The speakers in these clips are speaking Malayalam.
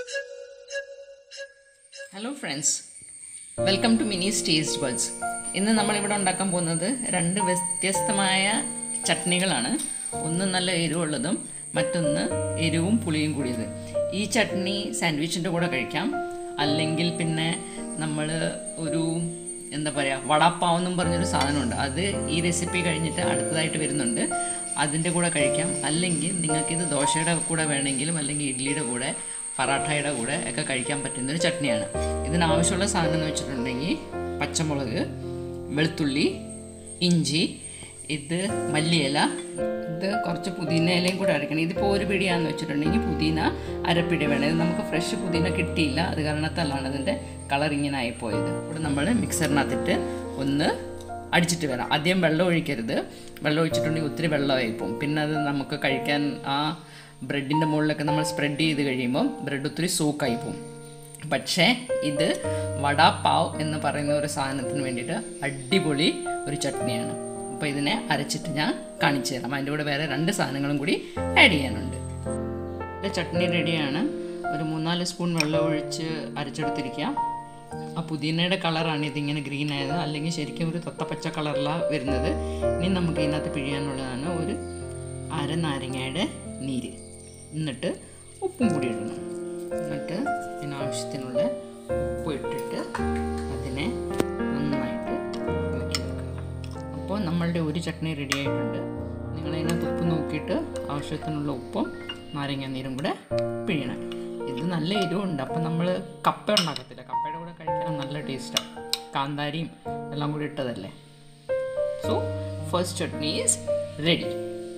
Hello friends welcome to Mini's taste buds ഇന്ന് നമ്മളിവിടെ ഉണ്ടാക്കാൻ പോകുന്നത് രണ്ട് വ്യത്യസ്തമായ ചട്നികളാണ് ഒന്ന് നല്ല എരിവുള്ളതും മറ്റൊന്ന് എരിവും പുളിയും കൂടിയത് ഈ ചട്നി സാൻഡ്വിച്ചിൻ്റെ കൂടെ കഴിക്കാം അല്ലെങ്കിൽ പിന്നെ നമ്മൾ ഒരു എന്താ പറയുക വടാപ്പാവ് എന്നും പറഞ്ഞൊരു സാധനമുണ്ട് അത് ഈ റെസിപ്പി കഴിഞ്ഞിട്ട് അടുത്തതായിട്ട് വരുന്നുണ്ട് അതിൻ്റെ കൂടെ കഴിക്കാം അല്ലെങ്കിൽ നിങ്ങൾക്കിത് ദോശയുടെ കൂടെ വേണമെങ്കിലും അല്ലെങ്കിൽ ഇഡ്ഡലിയുടെ കൂടെ പറാഠയുടെ കൂടെ ഒക്കെ കഴിക്കാൻ പറ്റുന്ന ഒരു ചട്നിയാണ് ഇതിനാവശ്യമുള്ള സാധനം എന്ന് വെച്ചിട്ടുണ്ടെങ്കിൽ പച്ചമുളക് വെളുത്തുള്ളി ഇഞ്ചി ഇത് മല്ലിയില ഇത് കുറച്ച് പുതിന ഇലയും കൂടെ അരക്കണം ഇതിപ്പോൾ ഒരു പിടിയാന്ന് വെച്ചിട്ടുണ്ടെങ്കിൽ പുതിന അരപ്പിടി വേണം ഇത് നമുക്ക് ഫ്രഷ് പുതിന കിട്ടിയില്ല അത് കാരണത്താലാണ് അതിൻ്റെ കളർ ഇങ്ങനെ ആയിപ്പോയത് ഇവിടെ നമ്മൾ മിക്സറിനകത്തിട്ട് ഒന്ന് അടിച്ചിട്ട് വരാം ആദ്യം വെള്ളം ഒഴിക്കരുത് വെള്ളം ഒഴിച്ചിട്ടുണ്ടെങ്കിൽ ഒത്തിരി വെള്ളമായി പോകും പിന്നെ അത് നമുക്ക് കഴിക്കാൻ ആ ബ്രെഡിൻ്റെ മുകളിലൊക്കെ നമ്മൾ സ്പ്രെഡ് ചെയ്ത് കഴിയുമ്പോൾ ബ്രെഡ് ഒത്തിരി സോക്കായി പോകും പക്ഷേ ഇത് വടാപാവ് എന്ന് പറയുന്ന ഒരു സാധനത്തിന് വേണ്ടിയിട്ട് അടിപൊളി ഒരു ചട്നിയാണ് അപ്പോൾ ഇതിനെ അരച്ചിട്ട് ഞാൻ കാണിച്ചു തരാം അതിൻ്റെ കൂടെ വേറെ രണ്ട് സാധനങ്ങളും കൂടി ആഡ് ചെയ്യാനുണ്ട് ഇത് ചട്നി റെഡിയാണ് ഒരു മൂന്നാല് സ്പൂൺ വെള്ളം ഒഴിച്ച് അരച്ചെടുത്തിരിക്കുക ആ പുതിനയുടെ കളറാണ് ഇതിങ്ങനെ ഗ്രീൻ ആയത് അല്ലെങ്കിൽ ശരിക്കും ഒരു തൊത്തപ്പച്ച കളറിലാണ് വരുന്നത് ഇനി നമുക്ക് ഇതിനകത്ത് പിഴിയാനുള്ളതാണ് ഒരു അര നാരങ്ങയുടെ നീര് എന്നിട്ട് ഉപ്പും കൂടി ഇടണം എന്നിട്ട് ഇതിനാവശ്യത്തിനുള്ള ഉപ്പ് ഇട്ടിട്ട് അതിനെ നന്നായിട്ട് ഇളക്കി വെക്കുക അപ്പോൾ നമ്മളുടെ ഒരു ചട്നി റെഡി ആയിട്ടുണ്ട് നിങ്ങൾ അതിനകത്ത് ഉപ്പ് നോക്കിയിട്ട് ആവശ്യത്തിനുള്ള ഉപ്പും നാരങ്ങ നീരും കൂടെ പിഴിയണം ഇത് നല്ല എരിവുണ്ട് അപ്പം നമ്മൾ കപ്പ ഉണ്ടാക്കത്തില്ല കപ്പയുടെ കൂടെ കഴിക്കാൻ നല്ല ടേസ്റ്റാണ് കാന്താരിയും എല്ലാം കൂടി ഇട്ടതല്ലേ so first chutney is ready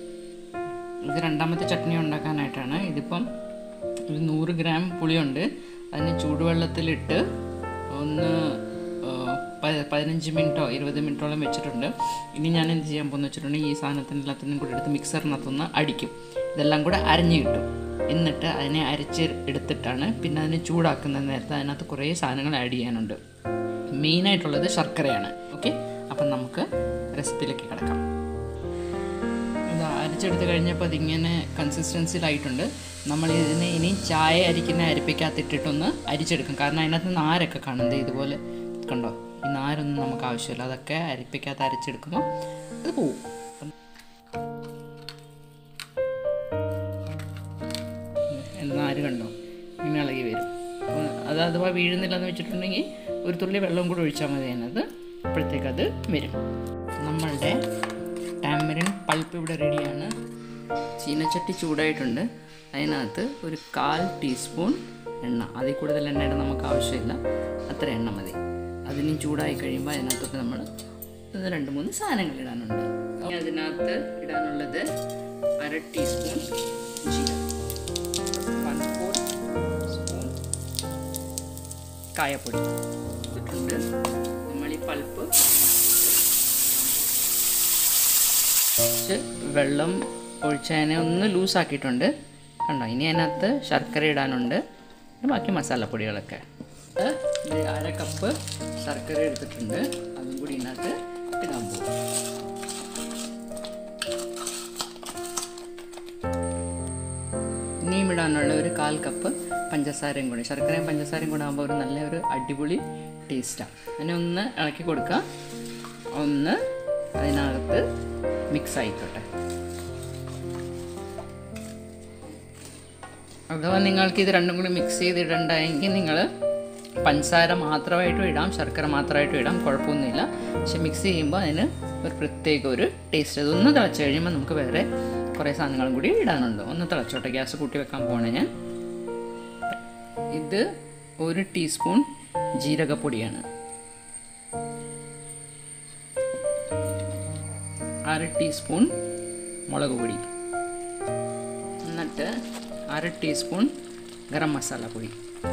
ഇത് രണ്ടാമത്തെ ചട്നി ഉണ്ടാക്കാനായിട്ടാണ് ഇതിപ്പം ഒരു നൂറ് ഗ്രാം പുളിയുണ്ട് അതിന് ചൂടുവെള്ളത്തിലിട്ട് ഒന്ന് ആ, പ- പതിനഞ്ച് മിനിറ്റോ ഇരുപത് മിനിറ്റോളം വെച്ചിട്ടുണ്ട് ഇനി ഞാൻ എന്ത് ചെയ്യാൻ പോകുന്ന വെച്ചിട്ടുണ്ടെങ്കിൽ ഈ സാധനത്തിന് എല്ലാത്തിനും കൂടി എടുത്ത് മിക്സറിനകത്തൊന്ന് അടിക്കും ഇതെല്ലാം കൂടെ അരഞ്ഞ് കിട്ടും എന്നിട്ട് അതിനെ അരച്ച് എടുത്തിട്ടാണ് പിന്നെ അതിനെ ചൂടാക്കുന്ന നേരത്തെ അതിനകത്ത് കുറേ സാധനങ്ങൾ ആഡ് ചെയ്യാനുണ്ട് മെയിനായിട്ടുള്ളത് ശർക്കരയാണ് ഓക്കെ അപ്പം നമുക്ക് റെസിപ്പിയിലേക്ക് കിടക്കാം ഇത് അരച്ചെടുത്ത് കഴിഞ്ഞപ്പോൾ അതിങ്ങനെ കൺസിസ്റ്റൻസിയിലായിട്ടുണ്ട് നമ്മൾ ഇതിനെ ഇനി ചായ അരിക്കുന്ന അരിപ്പിക്കകത്തിട്ടിട്ടൊന്ന് അരിച്ചെടുക്കും കാരണം അതിനകത്ത് നാരൊക്കെ കാണുന്നത് ഇതുപോലെ കണ്ടോ ഈ നാരൊന്നും നമുക്ക് ആവശ്യമില്ല അതൊക്കെ അരിപ്പിക്കകത്ത് അരച്ചെടുക്കുമ്പോൾ അത് പോവും ഉം, നാര് കണ്ടോ ഇങ്ങനെ ഇളകി വരും അപ്പോൾ അത് അഥവാ വീഴുന്നില്ലെന്ന് വെച്ചിട്ടുണ്ടെങ്കിൽ ഒരു തുള്ളി വെള്ളം കൂടി ഒഴിച്ചാൽ മതി അതിനകത്ത് അപ്പോഴത്തേക്ക് അത് വരും നമ്മളുടെ ടാമറിൻ പൾപ്പ് ഇവിടെ റെഡിയാണ് ചീനച്ചട്ടി ചൂടായിട്ടുണ്ട് അതിനകത്ത് ഒരു കാൽ ടീസ്പൂൺ എണ്ണ അതിൽ കൂടുതൽ എണ്ണയുടെ നമുക്ക് ആവശ്യമില്ല അത്ര എണ്ണ മതി അതിന് ചൂടായി കഴിയുമ്പോൾ അതിനകത്തൊക്കെ നമ്മൾ ഒന്ന് രണ്ട് മൂന്ന് സാധനങ്ങൾ ഇടാനുണ്ട് ഇനി അതിനകത്ത് ഇടാനുള്ളത് അര ടീസ്പൂൺ ജീരകം വൺ ഫോർ സ്പൂൺ കായപ്പൊടി ഇട്ടിട്ടുണ്ട് നമ്മൾ ഈ പൾപ്പ് കുറച്ച് വെള്ളം ഒഴിച്ചതിനെ ഒന്ന് ലൂസാക്കിയിട്ടുണ്ട് കണ്ടോ ഇനി അതിനകത്ത് ശർക്കര ഇടാനുണ്ട് പിന്നെ ബാക്കി മസാലപ്പൊടികളൊക്കെ ഇത് ഒരു അര കപ്പ് ശർക്കര എടുത്തിട്ടുണ്ട് അതും കൂടി ഇതിനകത്ത് ഇടാൻ പോകും ഇനിയും ഇടാനുള്ള ഒരു കാൽ കപ്പ് പഞ്ചസാരയും കൂടി ശർക്കരയും പഞ്ചസാരയും കൂടെ ആകുമ്പോൾ ഒരു നല്ല ഒരു അടിപൊളി ടേസ്റ്റാണ് അതിനെ ഒന്ന് ഇളക്കി കൊടുക്കുക ഒന്ന് അതിനകത്ത് മിക്സ് ആയിക്കോട്ടെ അഥവാ നിങ്ങൾക്ക് ഇത് രണ്ടും കൂടി മിക്സ് ചെയ്തിടണ്ടെങ്കിൽ നിങ്ങൾ പഞ്ചസാര മാത്രമായിട്ടും ഇടാം ശർക്കര മാത്രമായിട്ടും ഇടാം കുഴപ്പമൊന്നുമില്ല പക്ഷെ മിക്സ് ചെയ്യുമ്പോൾ അതിന് ഒരു പ്രത്യേക ഒരു ടേസ്റ്റ് അതൊന്ന് തിളച്ച് കഴിയുമ്പോൾ നമുക്ക് വേറെ കുറേ സാധനങ്ങളും കൂടി ഇടാനുണ്ട് ഒന്ന് തിളച്ചോട്ടെ ഗ്യാസ് കൂട്ടി വെക്കാൻ പോകണേ ഞാൻ ഇത് ഒരു ടീസ്പൂൺ ജീരകപ്പൊടിയാണ് അര ടീസ്പൂൺ മുളക് പൊടി എന്നിട്ട് അര ടീസ്പൂൺ ഗരം മസാല പൊടി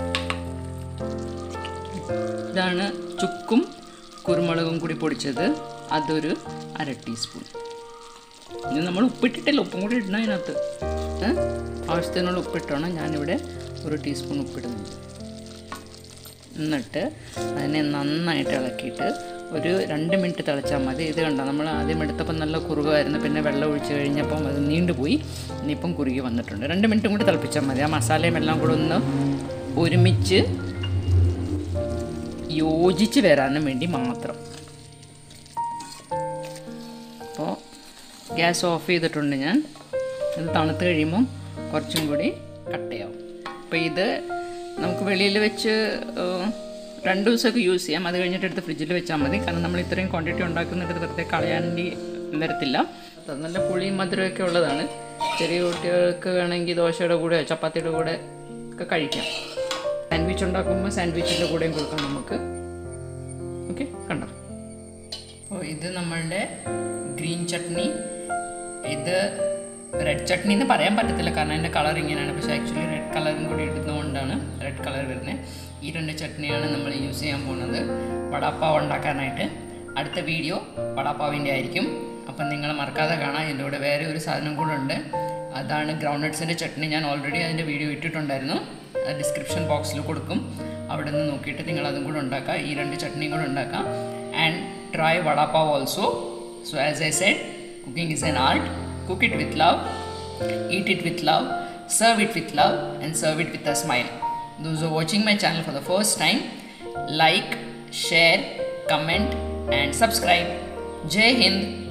ഇതാണ് ചുക്കും കുരുമുളകും കൂടി പൊടിച്ചത് അതൊരു അര ടീസ്പൂൺ ഇനി നമ്മൾ ഉപ്പിട്ടിട്ടില്ല ഉപ്പും കൂടി ഇടണം അതിനകത്ത് ഏ? ആവശ്യത്തിനുള്ള ഉപ്പിട്ടോണം ഞാനിവിടെ ഒരു ടീസ്പൂൺ ഉപ്പിടുന്നുണ്ട് എന്നിട്ട് അതിനെ നന്നായിട്ട് ഇളക്കിയിട്ട് ഒരു രണ്ട് മിനിറ്റ് തിളച്ചാൽ മതി ഇത് കണ്ടോ നമ്മൾ ആദ്യം എടുത്തപ്പോൾ നല്ല കുറുകമായിരുന്നു പിന്നെ വെള്ളം ഒഴിച്ച് കഴിഞ്ഞപ്പം അത് നീണ്ടുപോയി ഇനിയിപ്പം കുറുകി വന്നിട്ടുണ്ട് രണ്ട് മിനിറ്റും കൂടി തിളപ്പിച്ചാൽ മതി ആ മസാലയും എല്ലാം കൂടെ ഒന്ന് ഒരുമിച്ച് യോജിച്ച് വരാനും വേണ്ടി മാത്രം അപ്പോൾ ഗ്യാസ് ഓഫ് ചെയ്തിട്ടുണ്ട് ഞാൻ ഇത് തണുത്ത് കഴിയുമ്പം കുറച്ചും കൂടി കട്ടയാവും അപ്പോൾ ഇത് നമുക്ക് വെളിയിൽ വെച്ച് ഏഹ്, രണ്ട് ദിവസമൊക്കെ യൂസ് ചെയ്യാം അത് കഴിഞ്ഞിട്ട് എടുത്ത് ഫ്രിഡ്ജിൽ വെച്ചാൽ മതി കാരണം നമ്മൾ ഇത്രയും ക്വാണ്ടിറ്റി ഉണ്ടാക്കുന്നിട്ട് വെറുതെ കളയാണ്ടി വരത്തില്ല അത് നല്ല പുളിയും മധുരമൊക്കെ ഉള്ളതാണ് ചെറിയ കുട്ടികൾക്ക് വേണമെങ്കിൽ ദോശയുടെ കൂടെ ചപ്പാത്തിയുടെ കൂടെ ഒക്കെ കഴിക്കാം സാൻഡ്വിച്ച് ഉണ്ടാക്കുമ്പോൾ സാൻഡ്വിച്ചിൻ്റെ കൂടെയും കൊടുക്കാം നമുക്ക് ഓക്കെ കണ്ടോ അപ്പോൾ ഇത് നമ്മളുടെ ഗ്രീൻ ചട്നി ഇത് റെഡ് ചട്നി എന്ന് പറയാൻ പറ്റത്തില്ല കാരണം അതിൻ്റെ കളർ ഇങ്ങനെയാണ് പക്ഷേ ആക്ച്വലി റെഡ് കളറും കൂടി ഇടുന്നതുകൊണ്ടാണ് റെഡ് കളർ വരുന്നത് ഈ രണ്ട് ചട്നിയാണ് നമ്മൾ യൂസ് ചെയ്യാൻ പോകുന്നത് വടാപ്പാവ് ഉണ്ടാക്കാനായിട്ട് അടുത്ത വീഡിയോ വടാപ്പാവിൻ്റെ ആയിരിക്കും അപ്പം നിങ്ങൾ മറക്കാതെ കാണാം ഇതിൻ്റെ കൂടെ വേറെ ഒരു സാധനം കൂടെ ഉണ്ട് അതാണ് ഗ്രൗണ്ട് നട്ട്സിൻ്റെ ചട്നി ഞാൻ ഓൾറെഡി അതിൻ്റെ വീഡിയോ ഇട്ടിട്ടുണ്ടായിരുന്നു ഡിസ്ക്രിപ്ഷൻ ബോക്സിൽ കൊടുക്കും അവിടെ നിന്ന് നോക്കിയിട്ട് നിങ്ങൾ അതും കൂടെ ഉണ്ടാക്കുക ഈ രണ്ട് ചട്നിയും കൂടെ ഉണ്ടാക്കാം and try vada pav also so as I said cooking is an art cook it with love eat it with love, serve it with love, and serve it with a smile. Those who are watching my channel for the first time, like, share, comment, and subscribe. Jai Hind.